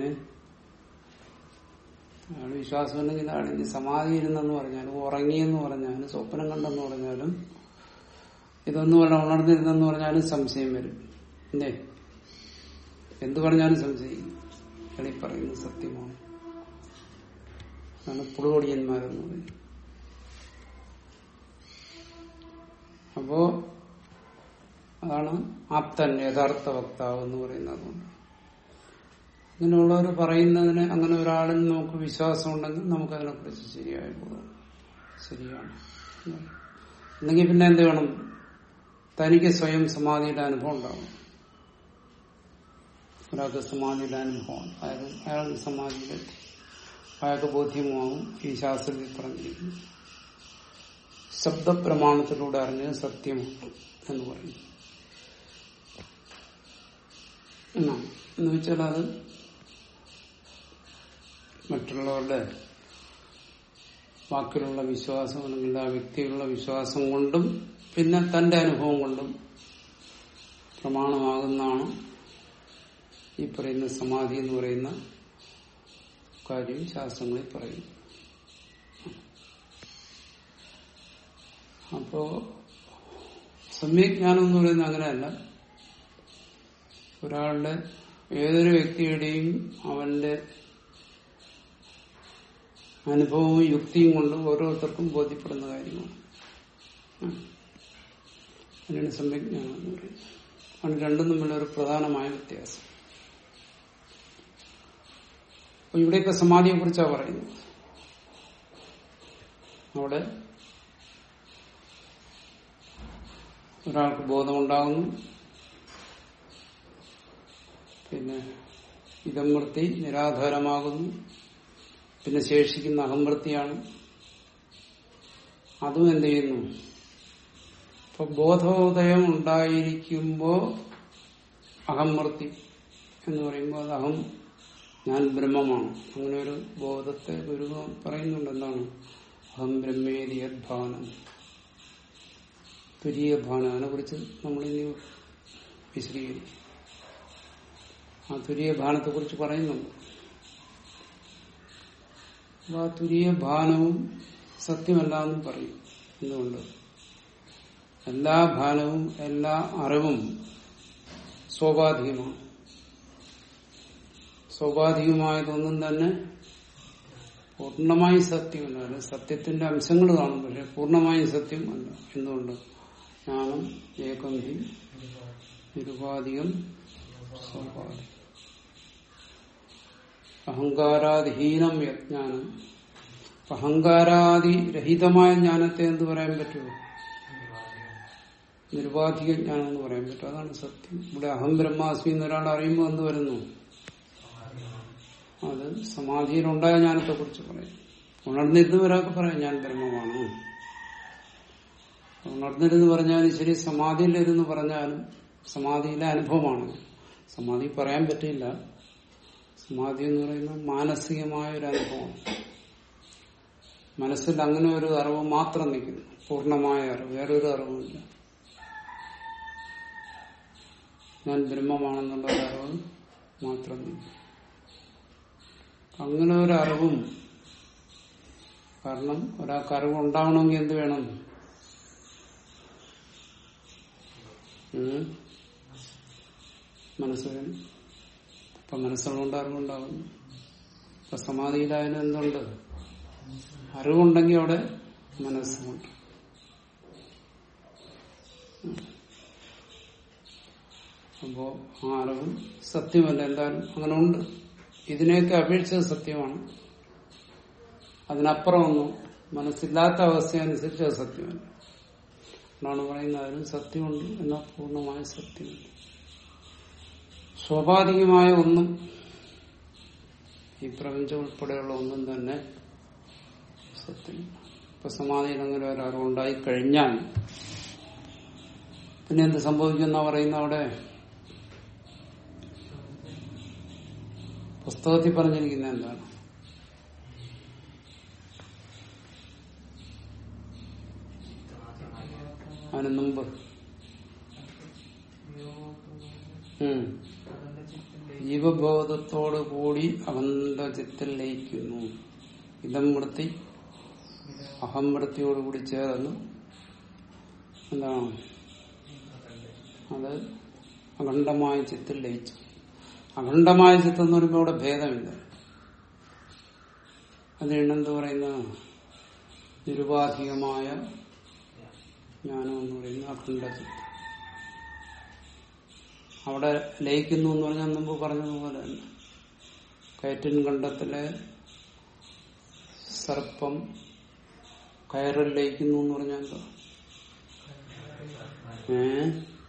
അയാളുടെ വിശ്വാസമില്ലെങ്കിൽ അയാൾ ഇനി സമാധി ഇരുന്നെന്ന് പറഞ്ഞാലും ഉറങ്ങിയെന്ന് പറഞ്ഞാലും സ്വപ്നം കണ്ടെന്ന് പറഞ്ഞാലും ഇതൊന്നും വേണം ഉണർന്നിരുന്നെന്ന് പറഞ്ഞാലും സംശയം വരും എന്തേ എന്ത് പറഞ്ഞാലും സംശയിക്കും അയാൾ ഈ പറയുന്നത് സത്യമാണ് അതാണ് പുളുകൊടിയന്മാരെന്ന് പറയുന്നത് അപ്പോ അതാണ് ആപ്തൻ യഥാർത്ഥ വക്താവ് എന്ന് പറയുന്നത് അങ്ങനെയുള്ളവർ പറയുന്നതിന് അങ്ങനെ ഒരാളിൽ നമുക്ക് വിശ്വാസം ഉണ്ടെങ്കിൽ നമുക്കതിനെ കുറിച്ച് ശരിയായ ബോധം ശരിയാണ് എന്നെങ്കിൽ പിന്നെ എന്ത് വേണം തനിക്ക് സ്വയം സമാധിയുടെ അനുഭവം ഉണ്ടാവും ഒരാൾക്ക് സമാധിയുടെ അനുഭവം അയാൾ അയാൾ സമാധിയിലെത്തി അയാൾക്ക് ബോധ്യമാവും ഈ ശാസ്ത്രത്തിൽ പറഞ്ഞിരിക്കുന്നു ശബ്ദപ്രമാണത്തിലൂടെ അറിഞ്ഞത് സത്യമാണ് എന്ന് പറയുന്നു എന്നാ എന്ന് വെച്ചാൽ അത് മറ്റുള്ളവരുടെ വാക്കിലുള്ള വിശ്വാസം അല്ലെങ്കിൽ ആ വ്യക്തികളുടെ വിശ്വാസം കൊണ്ടും പിന്നെ തന്റെ അനുഭവം കൊണ്ടും പ്രമാണമാകുന്നതാണ് ഈ പറയുന്ന സമാധി എന്ന് പറയുന്ന കാര്യം ശാസ്ത്രങ്ങളിൽ പറയുന്നു അപ്പോ സമ്യജ്ഞാനം എന്ന് പറയുന്നത് അങ്ങനെയല്ല ഒരാളുടെ ഏതൊരു വ്യക്തിയുടെയും അവന്റെ അനുഭവവും യുക്തിയും കൊണ്ട് ഓരോരുത്തർക്കും ബോധ്യപ്പെടുന്ന കാര്യമാണ് അതിനാണ് സമ്യജ്ഞാനം എന്ന് പറയുന്നത് ആണ് രണ്ടും തമ്മിലുള്ള ഒരു പ്രധാനമായ വ്യത്യാസം അപ്പൊ ഇവിടെ ഇപ്പൊ സമാധിയെ കുറിച്ചാണ് പറയുന്നത് അവിടെ ഒരാൾക്ക് ബോധമുണ്ടാകുന്നു പിന്നെ ഇതമൃത്തി നിരാധാരമാകുന്നു പിന്നെ ശേഷിക്കുന്ന അഹംവൃത്തിയാണ് അതും എന്ത് ചെയ്യുന്നു ഇപ്പൊ ബോധോദയം ഉണ്ടായിരിക്കുമ്പോ അഹംവൃത്തി എന്ന് പറയുമ്പോൾ അത് അഹം ഞാൻ ബ്രഹ്മമാണ് അങ്ങനെ ഒരു ബോധത്തെ ഗുരു പറയുന്നുണ്ട് എന്താണ് അഹം ബ്രഹ്മേരി യദ്ഭാനം തുരീയ ഭാനം അതിനെ കുറിച്ച് നമ്മളിനി വിശദീകരിക്കും ആ തുരീയ ഭാനത്തെ കുറിച്ച് പറയുന്നുണ്ട് അപ്പൊ ആ തുരിയ ഭാനവും സത്യമല്ല എന്ന് പറയും എന്തുകൊണ്ട് എല്ലാ ഭാനവും എല്ലാ അറിവും സ്വാഭാവികമാണ് സ്വാഭാവികമായതൊന്നും തന്നെ പൂർണ്ണമായും സത്യമല്ല അത് സത്യത്തിന്റെ അംശങ്ങൾ കാണും പക്ഷെ പൂർണ്ണമായും സത്യം അല്ല എന്തുകൊണ്ട് ജ്ഞാനം ഏകം ഹി നിരുപാധികം സ്വാഭാവികം അഹങ്കാരാധിഹീനം യജ്ഞാനം അഹങ്കാരാദിരഹിതമായ ജ്ഞാനത്തെ എന്ത് പറയാൻ പറ്റുമോ നിരുപാധിക ജ്ഞാനം എന്ന് പറയാൻ പറ്റും അതാണ് സത്യം ഇവിടെ അഹം ബ്രഹ്മാസ്മി എന്നൊരാൾ അറിയുമ്പോൾ എന്ത് വരുന്നു അത് സമാധിയിലുണ്ടായ ജ്ഞാനത്തെ കുറിച്ച് പറയും ഉണർന്നിരുന്ന് ഒരാൾക്ക് പറയാം ഞാൻ ബ്രഹ്മമാണ് ഉണർന്നിരുന്ന് പറഞ്ഞാലും ശരി സമാധിയിലിരുന്ന് പറഞ്ഞാലും സമാധിയിലെ അനുഭവമാണ് സമാധി പറയാൻ പറ്റില്ല സമാധി എന്ന് പറയുന്നത് മാനസികമായ ഒരു അനുഭവം മനസ്സിൽ അങ്ങനെ ഒരു അറിവ് മാത്രം നിൽക്കുന്നു പൂർണ്ണമായ അറിവ് വേറൊരു അറിവുമില്ല ഞാൻ ബ്രഹ്മമാണെന്നുള്ള ഒരു അറിവ് മാത്രം നിൽക്കും അങ്ങനെ ഒരു അറിവും കാരണം ഒരാൾക്ക് അറിവ് ഉണ്ടാവണമെങ്കിൽ എന്ത് വേണം ഉം? മനസ്സ് വേണം ഇപ്പൊ മനസ്സുകൊണ്ട് അറിവുണ്ടാകുന്നു ഇപ്പൊ സമാധിയിലായാലും എന്തുണ്ട് അറിവുണ്ടെങ്കിൽ അവിടെ മനസ്സുണ്ട് അപ്പോ ആ അറിവ് സത്യമല്ല എന്തായാലും അങ്ങനെ ഉണ്ട് ഇതിനെയൊക്കെ അപേക്ഷിച്ചത് സത്യമാണ് അതിനപ്പുറമൊന്നും മനസ്സില്ലാത്ത അവസ്ഥയനുസരിച്ച് അത് സത്യമല്ല എന്നാണ് പറയുന്നത് അതിനും സത്യമുണ്ട് എന്നാൽ പൂർണ്ണമായ സത്യമുണ്ട് സ്വാഭാവികമായ ഒന്നും ഈ പ്രപഞ്ചം ഉൾപ്പെടെയുള്ള ഒന്നും തന്നെ സത്യം ഇപ്പൊ സമാധിയിൽ അങ്ങനെ ഒരു അറിവുണ്ടായി കഴിഞ്ഞാൽ പിന്നെ എന്ത് സംഭവിക്കുന്ന പറയുന്ന അവിടെ പുസ്തകത്തിൽ പറഞ്ഞിരിക്കുന്ന എന്താണ് അതിന് മുമ്പ് ഉം. ജീവബോധത്തോടു കൂടി അവന്റെ ചിത്തിൽ ലയിക്കുന്നു ഇതം വൃത്തി അഹം വൃത്തിയോടുകൂടി ചേർന്ന് എന്താണ് അത് അഖണ്ഡമായ ചിത്തിൽ ലയിച്ചു അഖണ്ഡമായ ചിത്തം എന്ന് പറയുമ്പോൾ അവിടെ ഭേദമില്ല അതിനാണ് എന്ത് പറയുന്ന നിരുപാധികമായ ജ്ഞാനം എന്ന് പറയുന്ന അഖണ്ഡ ചിത്തം അവിടെ ലയിക്കുന്നു എന്ന് പറഞ്ഞാൽ മുമ്പ് പറഞ്ഞതുപോലെ തന്നെ കയറ്റിൻ കണ്ടത്തിലെ സർപ്പം കയറിൽ ലയിക്കുന്നു എന്ന് പറഞ്ഞാൽ എന്താ ഏ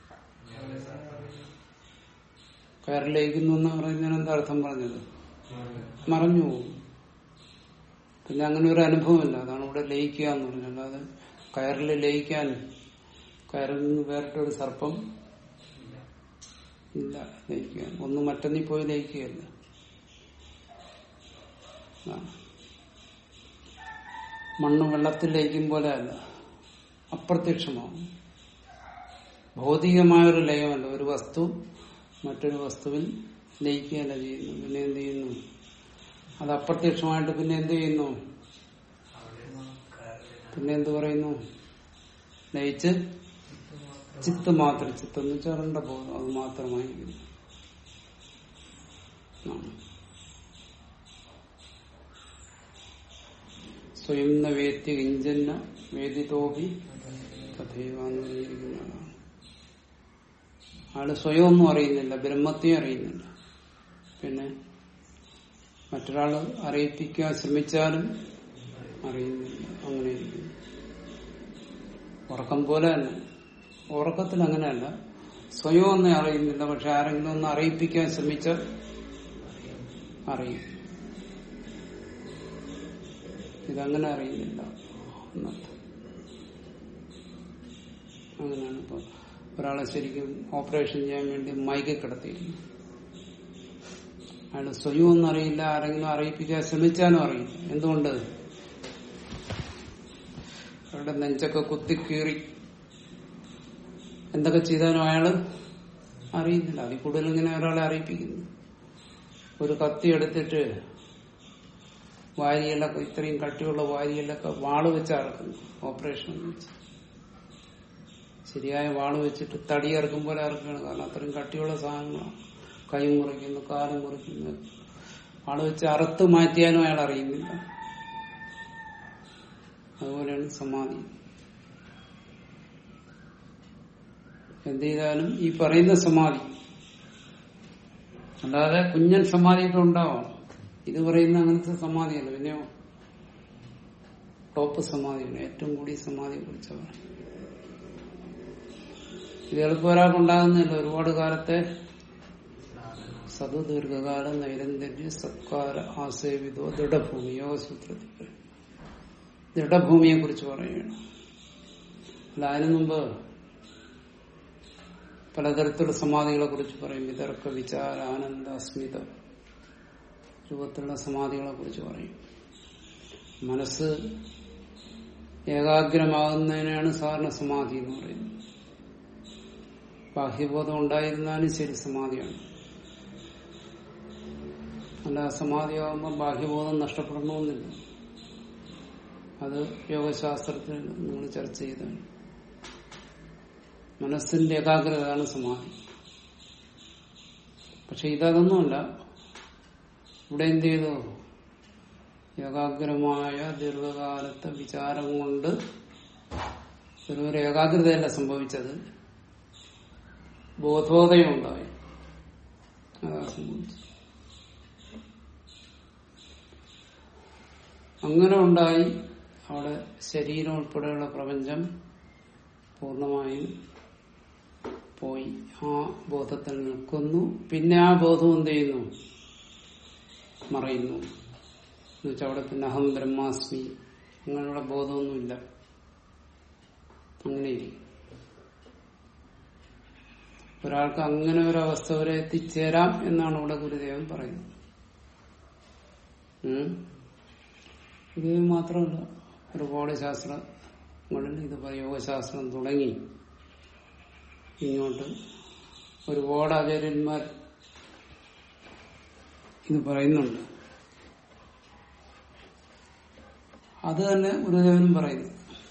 കയറിൽ ലയിക്കുന്നു എന്ന് പറയുന്നതിന് എന്താ അർത്ഥം പറഞ്ഞത് മറഞ്ഞു പോകും പിന്നെ അങ്ങനെ ഒരു അനുഭവമില്ല അതാണ് ഇവിടെ ലയിക്കുക എന്ന് പറഞ്ഞത് അല്ലാതെ കയറിൽ ലയിക്കാൻ കയറിൽ നിന്ന് വേറിട്ടൊരു സർപ്പം ഇല്ല ലയിക്കാൻ ഒന്ന് മറ്റൊന്നിൽ പോയി ലയിക്കുകയല്ല അതാണ്. മണ്ണ് വെള്ളത്തിൽ ലയിക്കും പോലെ അല്ല അപ്രത്യക്ഷമാവും ഭൗതികമായൊരു ലയമല്ല ഒരു വസ്തു മറ്റൊരു വസ്തുവിൽ ലയിക്കുകയല്ല ചെയ്യുന്നു പിന്നെ എന്ത് ചെയ്യുന്നു അത് അപ്രത്യക്ഷമായിട്ട് പിന്നെ എന്ത് ചെയ്യുന്നു പിന്നെ എന്ത് പറയുന്നു ലയിച്ച് ചിത്ത് മാത്രം ചിത്തം എന്ന് വെച്ചാൽ അറിണ്ട പോകുന്നു അത് മാത്രമായിരിക്കുന്നു ആ. സ്വയം ന വേത്തി കിഞ്ചന്ന വേദിതോപി തഥൈവ എന്ന് പറഞ്ഞിരിക്കുന്നതാണ് ആള് സ്വയം ഒന്നും അറിയുന്നില്ല ബ്രഹ്മത്തെയും അറിയുന്നില്ല പിന്നെ മറ്റൊരാള് അറിയിപ്പിക്കാൻ ശ്രമിച്ചാലും അറിയുന്നില്ല അങ്ങനെ ഇരിക്കുന്നു ഉറക്കം പോലെ തന്നെ ഉറക്കത്തിൽ അങ്ങനെയല്ല സ്വയം ഒന്നും അറിയുന്നില്ല പക്ഷെ ആരെങ്കിലും ഒന്ന് അറിയിപ്പിക്കാൻ ശ്രമിച്ചാൽ അറിയും ഇതങ്ങനെ അറിയുന്നില്ല എന്നർത്ഥം അങ്ങനെയാണ് ഇപ്പൊ ഒരാളെ ശരിക്കും ഓപ്പറേഷൻ ചെയ്യാൻ വേണ്ടി മൈക്ക് കിടത്തിയിരുന്നു അയാൾ സ്വയം ഒന്നും അറിയില്ല ആരെങ്കിലും അറിയിപ്പിക്കാൻ ശ്രമിച്ചാലും അറിയില്ല എന്തുകൊണ്ട് അവരുടെ നെഞ്ചൊക്കെ കുത്തിക്കീറി എന്തൊക്കെ ചെയ്താലും അയാള് അറിയുന്നില്ല അതിൽ കൂടുതൽ ഇങ്ങനെ ഒരാളെ അറിയിപ്പിക്കുന്നു ഒരു കത്തി എടുത്തിട്ട് വാരിയെല്ലൊക്കെ ഇത്രയും കട്ടിയുള്ള വാരിയെല്ലൊക്കെ വാള് വെച്ച് അറക്കുന്നു ഓപ്പറേഷൻ വെച്ച് ശരിയായ വാള് വെച്ചിട്ട് തടി ഇറക്കും പോലെ ഇറക്കുകയാണ് കാരണം അത്രയും കട്ടിയുള്ള സാധനങ്ങളാണ് കൈ മുറിക്കുന്നു കാല് മുറിക്കുന്നു വാള് വെച്ച് അറുത്ത് മാറ്റിയാലും അയാൾ അറിയുന്നില്ല അതുപോലെയാണ് സമാധി എന്ത് ചെയ്താലും ഈ പറയുന്ന സമാധി അല്ലാതെ കുഞ്ഞൻ സമാധിയൊക്കെ ഉണ്ടാവാം ഇത് പറയുന്ന അങ്ങനത്തെ സമാധിയല്ല പിന്നെയോ ടോപ്പ് സമാധിയാണ് ഏറ്റവും കൂടി സമാധിയെ കുറിച്ചാണ് ഇത് എളുപ്പം ഒരാൾക്കുണ്ടാകുന്നില്ല ഒരുപാട് കാലത്തെ സതു ദീർഘകാല നൈരന്തര്യ സത്കാര ആസേവിതോ ദൃഢഭൂമി യോഗസൂത്രത്തിൽ ദൃഢഭൂമിയെ കുറിച്ച് പറയുകയാണ് അല്ല അതിനു മുമ്പ് പലതരത്തിലുള്ള സമാധികളെ കുറിച്ച് പറയും വിതർക്ക വിചാര ആനന്ദ അസ്മിത രൂപത്തിലുള്ള സമാധികളെ കുറിച്ച് പറയും മനസ്സ് ഏകാഗ്രമാകുന്നതിനാണ് സാധാരണ സമാധി എന്ന് പറയുന്നത് ബാഹ്യബോധം ഉണ്ടായിരുന്നാലും ശരി സമാധിയാണ് അല്ല സമാധിയാകുമ്പോൾ ബാഹ്യബോധം നഷ്ടപ്പെടണമെന്നില്ല അത് യോഗശാസ്ത്രത്തിൽ നിങ്ങൾ ചർച്ച ചെയ്താണ് മനസ്സിന്റെ ഏകാഗ്രതയാണ് സമാധി പക്ഷെ ഇതൊന്നുമല്ല ഇവിടെ എന്ത് ചെയ്തു ഏകാഗ്രമായ ദീർഘകാലത്തെ വിചാരം കൊണ്ട് ഒരു ഒരു ഏകാഗ്രതയല്ല സംഭവിച്ചത് ബോധോദയം ഉണ്ടായി അതാ സംഭവിച്ചത് അങ്ങനെ ഉണ്ടായി അവിടെ ശരീരം ഉൾപ്പെടെയുള്ള പ്രപഞ്ചം പൂർണ്ണമായും പോയി ആ ബോധത്തിൽ നിൽക്കുന്നു പിന്നെ ആ ബോധം എന്ത് ചെയ്യുന്നു മറയുന്നു എന്നുവെച്ചാൽ അവിടെ പിന്നെ അഹം ബ്രഹ്മാസ്മി അങ്ങനെയുള്ള ബോധമൊന്നുമില്ല അങ്ങനെ ഇരിക്കും ഒരാൾക്ക് അങ്ങനെ ഒരു അവസ്ഥ വരെ എത്തിച്ചേരാം എന്നാണ് ഇവിടെ ഗുരുദേവൻ പറയുന്നത് ഉം. ഗുരുദേവൻ മാത്രമല്ല ഒരുപാട് ശാസ്ത്രങ്ങളിൽ ഇത് യോഗശാസ്ത്രം തുടങ്ങി ഇങ്ങോട്ട് ഒരുപാട് ആചാര്യന്മാർ ഇത് പറയുന്നുണ്ട് അത് തന്നെ ഗുരുദേവനും പറയുന്നു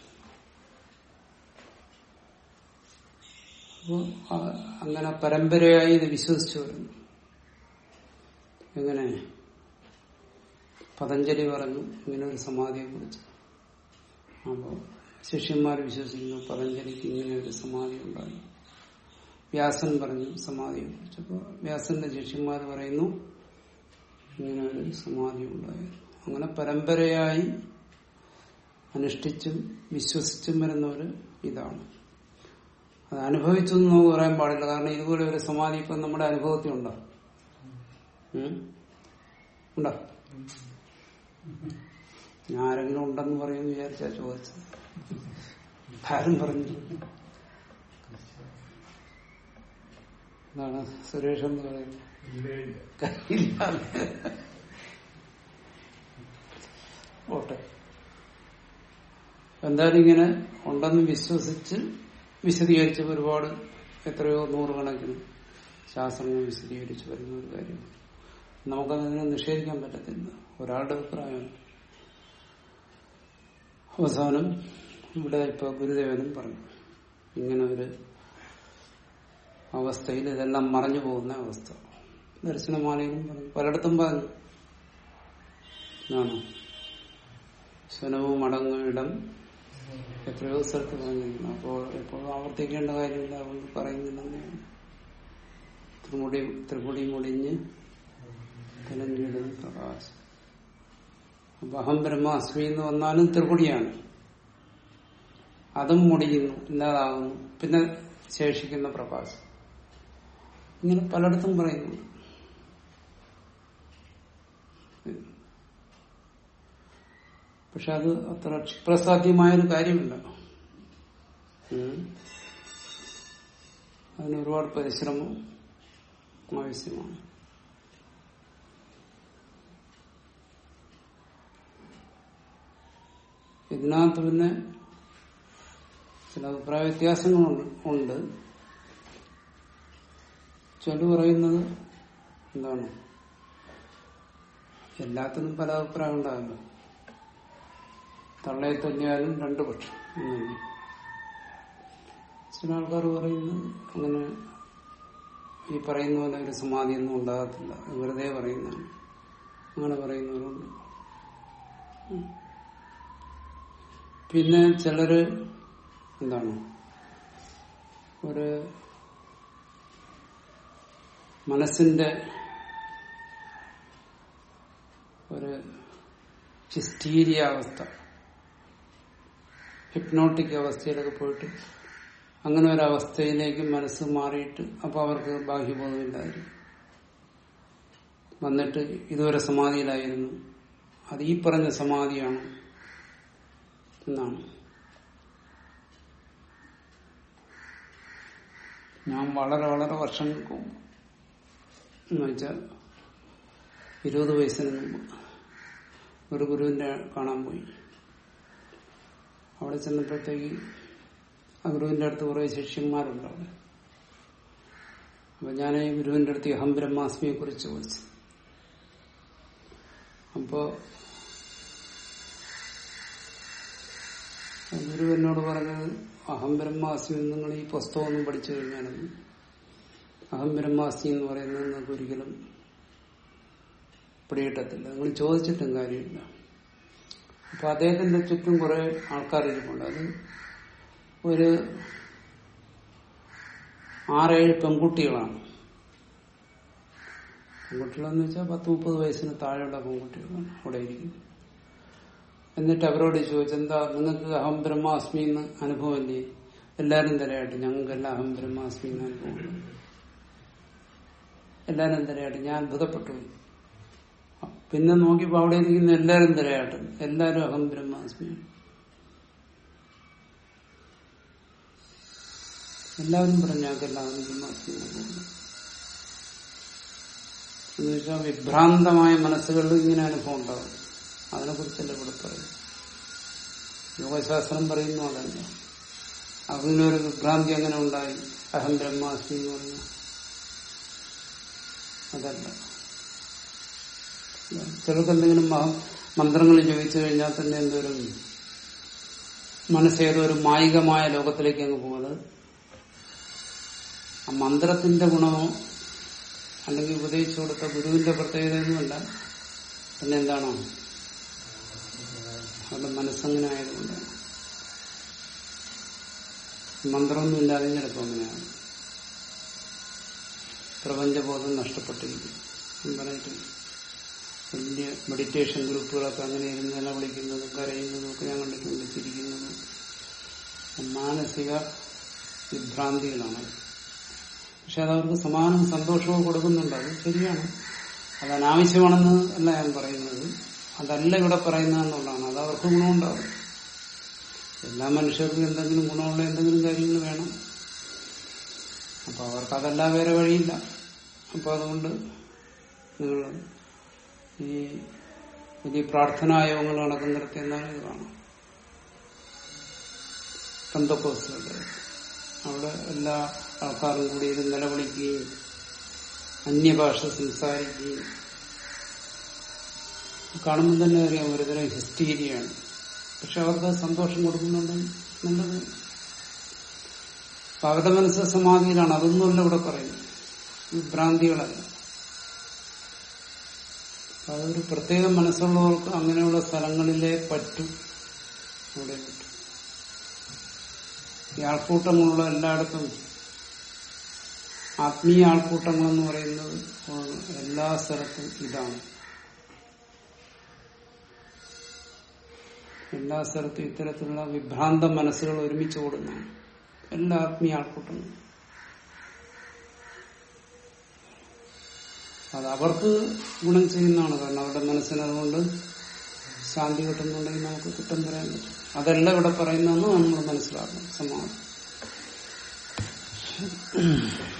അപ്പോ ആ- അങ്ങനെ പരമ്പരയായി ഇത് വിശ്വസിച്ചു വരുന്നു എങ്ങനെ പതഞ്ജലി പറഞ്ഞു ഇങ്ങനെ ഒരു സമാധിയെ കുറിച്ച് അപ്പോ ശിഷ്യന്മാർ വിശ്വസിക്കുന്നു പതഞ്ജലിക്ക് ഇങ്ങനെ ഒരു സമാധി ഉണ്ടായി വ്യാസൻ പറഞ്ഞു സമാധിയെ കുറിച്ച് അപ്പോ വ്യാസന്റെ ശിഷ്യന്മാർ പറയുന്നു ഇങ്ങനെ ഒരു സമാധി ഉണ്ടായി അങ്ങനെ പരമ്പരയായി അനുഷ്ഠിച്ചും വിശ്വസിച്ചും വരുന്ന ഒരു ഇതാണ് അത് അനുഭവിച്ചു എന്ന് നമുക്ക് പറയാൻ പാടില്ല കാരണം ഇതുപോലെ ഒരു സമാധി ഇപ്പം നമ്മുടെ അനുഭവത്തിൽ ഉണ്ടോ ഉം? ഉണ്ടോ ഞാൻ ആരെങ്കിലും ഉണ്ടെന്ന് പറയുമെന്ന് വിചാരിച്ചാ ചോദിച്ചത് ആരും പറഞ്ഞു എന്താണ് സുരേഷ് എന്ന് പറയുന്നത് കയ്യില്ലാതെ. പോട്ടെ എന്തായാലും ഇങ്ങനെ ഉണ്ടെന്ന് വിശ്വസിച്ച് വിശദീകരിച്ച് ഒരുപാട് എത്രയോ നൂറുകണക്കിന് ശാസ്ത്രങ്ങൾ വിശദീകരിച്ച് വരുന്ന ഒരു കാര്യം നമുക്കതിനെ നിഷേധിക്കാൻ പറ്റത്തില്ല ഒരാളുടെ അഭിപ്രായമാണ് അവസാനം ഇവിടെ ഇപ്പൊ ഗുരുദേവനും പറഞ്ഞു ഇങ്ങനെ ഒരു അവസ്ഥയിൽ ഇതെല്ലാം മറഞ്ഞു പോകുന്ന അവസ്ഥ ദർശനമാലയിലും പറഞ്ഞു പലയിടത്തും പറഞ്ഞു ആണോ സ്വനവും അടങ്ങും ഇടം എത്രയോ സ്ഥലത്ത് പറഞ്ഞിരുന്നു അപ്പോൾ എപ്പോഴും ആവർത്തിക്കേണ്ട കാര്യമില്ല അതുകൊണ്ട് പറയുന്നില്ലെന്നേ ഉള്ളൂ. ത്രിമുടി ത്രിപുടി മുടിഞ്ഞ് തിലഞ്ഞിടും പ്രകാശം അപ്പൊ അഹം ബ്രഹ്മാസ്മി എന്ന് വന്നാലും ത്രിപുടിയാണ് അതും മുടിയുന്നു ഇല്ലാതാകുന്നു പിന്നെ ശേഷിക്കുന്ന പ്രകാശം ഇങ്ങനെ പലയിടത്തും പറയുന്നു പക്ഷെ അത് അത്ര ക്ഷിപ്രസാധ്യമായൊരു കാര്യമില്ല ഉം. അതിന് ഒരുപാട് പരിശ്രമം ആവശ്യമാണ് ഇതിനകത്ത് പിന്നെ ചില അഭിപ്രായ വ്യത്യാസങ്ങളുണ്ട് ഉണ്ട് ചില പറയുന്നത് എന്താണ് എല്ലാത്തിനും പല അഭിപ്രായം ഉണ്ടാകുന്നു തള്ളയെ തന്നെയാലും രണ്ടു പക്ഷം എന്നല്ലേ. ചില ആൾക്കാർ പറയുന്നു അങ്ങനെ ഈ പറയുന്ന പോലെ ഒരു സമാധിയൊന്നും ഉണ്ടാകത്തില്ല അത് വെറുതെ പറയുന്നതാണ് അങ്ങനെ പറയുന്നവരുണ്ട് ഉം. പിന്നെ ചിലര് എന്താണ് ഒരു മനസ്സിന്റെ ഒരു ഹിസ്റ്റീരിയ അവസ്ഥ ഹിപ്നോട്ടിക് അവസ്ഥയിലൊക്കെ പോയിട്ട് അങ്ങനെ ഒരു അവസ്ഥയിലേക്ക് മനസ്സ് മാറിയിട്ട് അപ്പൊ അവർക്ക് ബാഹ്യബോധമില്ലായിരിക്കും വന്നിട്ട് ഇതുവരെ സമാധിയിലായിരുന്നു അത് ഈ പറഞ്ഞ സമാധിയാണ് എന്നാണ് ഞാൻ വളരെ വളരെ വർഷങ്ങൾക്ക് മുമ്പ് എന്ന് വെച്ചാൽ ഇരുപത് വയസ്സിന് മുമ്പ് ഒരു ഗുരുവിന്റെ കാണാൻ പോയി അവിടെ ചെന്നപ്പോഴത്തേക്ക് ആ ഗുരുവിന്റെ അടുത്ത് കുറെ ശിഷ്യന്മാരുണ്ട് അവിടെ അപ്പൊ ഞാൻ ഈ ഗുരുവിന്റെ അടുത്ത് അഹം ബ്രഹ്മാസ്മിയെ കുറിച്ച് ചോദിച്ചു അപ്പോ ആ ഗുരു എന്നോട് പറഞ്ഞത് അഹം ബ്രഹ്മാസ്മി നിങ്ങൾ ഈ പുസ്തകമൊന്നും പഠിച്ചു കഴിഞ്ഞാലൊന്നും അഹം ബ്രഹ്മാസ്മി എന്ന് പറയുന്നത് നിങ്ങൾക്ക് ഒരിക്കലും പിടികിട്ടത്തില്ല നിങ്ങൾ ചോദിച്ചിട്ടും കാര്യമില്ല അപ്പൊ അദ്ദേഹത്തിന്റെ ചുറ്റും കുറെ ആൾക്കാരിരിപ്പുണ്ട് അത് ഒരു ആറേഴ് പെൺകുട്ടികളാണ് പെൺകുട്ടികളെന്ന് വെച്ചാൽ പത്ത് മുപ്പത് വയസ്സിന് താഴെയുള്ള പെൺകുട്ടികളാണ് അവിടെ ഇരിക്കുന്നത് എന്നിട്ട് അവരോട് ചോദിച്ചെന്താ നിങ്ങൾക്ക് അഹം ബ്രഹ്മാസ്മി എന്ന് അനുഭവമില്ലേ എല്ലാരും തലയായിട്ട് ഞങ്ങൾക്കെല്ലാം അഹം ബ്രഹ്മാസ്മി എന്ന് അനുഭവം എല്ലാരും തലയായിട്ട് ഞാൻ അത്ഭുതപ്പെട്ടു പോയി. പിന്നെ നോക്കിയപ്പോ അവിടെ ഇരിക്കുന്ന എല്ലാരും തലയായിട്ട് എല്ലാരും അഹം ബ്രഹ്മാസ്മിയാണ് എല്ലാവരും പറഞ്ഞു ഞങ്ങൾക്ക് എല്ലാവരും ബ്രഹ്മാസ്മി അനുഭവം എന്ന് വെച്ചാൽ വിഭ്രാന്തമായ മനസ്സുകളിൽ ഇങ്ങനെ അനുഭവം ഉണ്ടാകും അതിനെ കുറിച്ചല്ല ഇവിടെ പറയും യോഗശാസ്ത്രം പറയുന്നു അതല്ല അതിനൊരു വിഭ്രാന്തി അങ്ങനെ ഉണ്ടായി അഹം ബ്രഹ്മാസ്മി എന്ന് പറഞ്ഞു അതല്ല ചിലർക്ക് എന്തെങ്കിലും മഹ- മന്ത്രങ്ങൾ ചോദിച്ചു കഴിഞ്ഞാൽ തന്നെ എന്തോരും മനസ്സേതോ ഒരു മായികമായ ലോകത്തിലേക്ക് അങ്ങ് പോകുന്നത് ആ മന്ത്രത്തിന്റെ ഗുണമോ അല്ലെങ്കിൽ ഉപദേശിച്ചു കൊടുത്ത ഗുരുവിന്റെ പ്രത്യേകതയൊന്നുമല്ല പിന്നെ എന്താണോ അവരുടെ മനസ്സങ്ങനെ ആയതുകൊണ്ട് മന്ത്രമൊന്നും ഇല്ലാതെ ചിലപ്പോൾ അങ്ങനെയാണ് പ്രപഞ്ചബോധം നഷ്ടപ്പെട്ടിരിക്കും എന്ന് പറഞ്ഞിട്ട് വലിയ മെഡിറ്റേഷൻ ഗ്രൂപ്പുകളൊക്കെ അങ്ങനെ ഇരുന്ന് നിലവിളിക്കുന്നതും കരയുന്നതും ഒക്കെ ഞാൻ കണ്ടിട്ടുണ്ട് ചിരിക്കുന്നതും മാനസിക വിഭ്രാന്തികളാണ് പക്ഷെ അതവർക്ക് സമാനം സന്തോഷവും കൊടുക്കുന്നുണ്ട് അത് ശരിയാണ് അത് അനാവശ്യമാണെന്ന് അല്ല ഞാൻ പറയുന്നത് അതല്ല ഇവിടെ പറയുന്നതെന്നുള്ളതാണ് അത് അവർക്ക് ഗുണമുണ്ടാവും എല്ലാ മനുഷ്യർക്കും എന്തെങ്കിലും ഗുണമുള്ള എന്തെങ്കിലും കാര്യങ്ങൾ വേണം അപ്പൊ അവർക്ക് അതല്ല വേറെ വഴിയില്ല അപ്പൊ അതുകൊണ്ട് നിങ്ങൾ ഈ വലിയ പ്രാർത്ഥനായോഗങ്ങൾ നടക്കുന്നിടത്ത് എന്നാണ് ഇത് കാണാം പെന്തക്കോസ്റ്റുകളുടെ അവിടെ എല്ലാ ആൾക്കാരും കൂടി ഇത് നിലവിളിക്കുകയും അന്യഭാഷ സംസാരിക്കുകയും കാണുമ്പോൾ തന്നെ അറിയാം ഒരുതരം ഹിസ്റ്റീരിയാണ് പക്ഷെ അവർക്ക് അത് സന്തോഷം കൊടുക്കുന്നുണ്ട് നല്ലത് അപ്പൊ അവരുടെ മനസ്സ് സമാധിയിലാണ് അതൊന്നുമല്ല ഇവിടെ പറയുന്നത് വിഭ്രാന്തികളല്ല അപ്പൊ അതൊരു പ്രത്യേക മനസ്സുള്ളവർക്ക് അങ്ങനെയുള്ള സ്ഥലങ്ങളിലേ പറ്റും അവിടെ പറ്റും ഈ ആൾക്കൂട്ടമുള്ള എല്ലായിടത്തും ആത്മീയ ആൾക്കൂട്ടങ്ങൾ എന്ന് പറയുന്നത് എല്ലാ സ്ഥലത്തും ഇതാണ് എല്ലാ സ്ഥലത്തും ഇത്തരത്തിലുള്ള വിഭ്രാന്ത മനസ്സുകൾ ഒരുമിച്ച് കൂടുന്നതാണ് എല്ലാ ആത്മീയ ആൾക്കൂട്ടങ്ങളും അത് അവർക്ക് ഗുണം ചെയ്യുന്നതാണ് കാരണം അവരുടെ മനസ്സിന് അതുകൊണ്ട് ശാന്തി കിട്ടുന്നുണ്ടെങ്കിൽ നമുക്ക് കുറ്റം പറയാൻ പറ്റും അതല്ല ഇവിടെ പറയുന്നതെന്ന് നമ്മൾ മനസ്സിലാക്കണം സമാധാനം